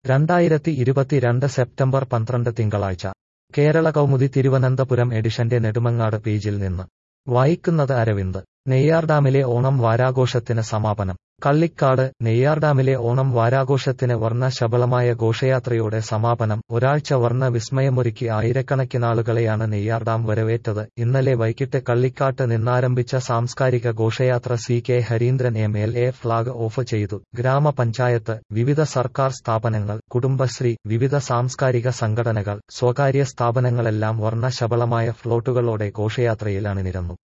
രണ്ടായിരത്തി ഇരുപത്തിരണ്ട് സെപ്റ്റംബർ പന്ത്രണ്ട് തിങ്കളാഴ്ച കേരള കൗമുദി തിരുവനന്തപുരം എഡിഷന്റെ നെടുമങ്ങാട് പേജിൽ നിന്ന് വായിക്കുന്നത് അരവിന്ദ് നെയ്യാർഡാമിലെ ഓണം വാരാഘോഷത്തിന് സമാപനം കള്ളിക്കാട് നെയ്യാർഡാമിലെ ഓണം വാരാഘോഷത്തിന് വർണ്ണ ശബളമായ ഘോഷയാത്രയോടെ സമാപനം ഒരാഴ്ച വർണ്ണ വിസ്മയമൊരുക്കി ആയിരക്കണക്കിനാളുകളെയാണ് നെയ്യാർഡാം വരവേറ്റത് ഇന്നലെ വൈകിട്ട് കള്ളിക്കാട്ട് നിന്നാരംഭിച്ച സാംസ്കാരിക ഘോഷയാത്ര C K Hareendran M L A flag off ചെയ്തു ഗ്രാമപഞ്ചായത്ത് വിവിധ സർക്കാർ സ്ഥാപനങ്ങൾ കുടുംബശ്രീ വിവിധ സാംസ്കാരിക സംഘടനകൾ സ്വകാര്യ സ്ഥാപനങ്ങളെല്ലാം വർണ്ണ ശബളമായ ഫ്ലോട്ടുകളോടെ ഘോഷയാത്രയിൽ അണിനിരന്നു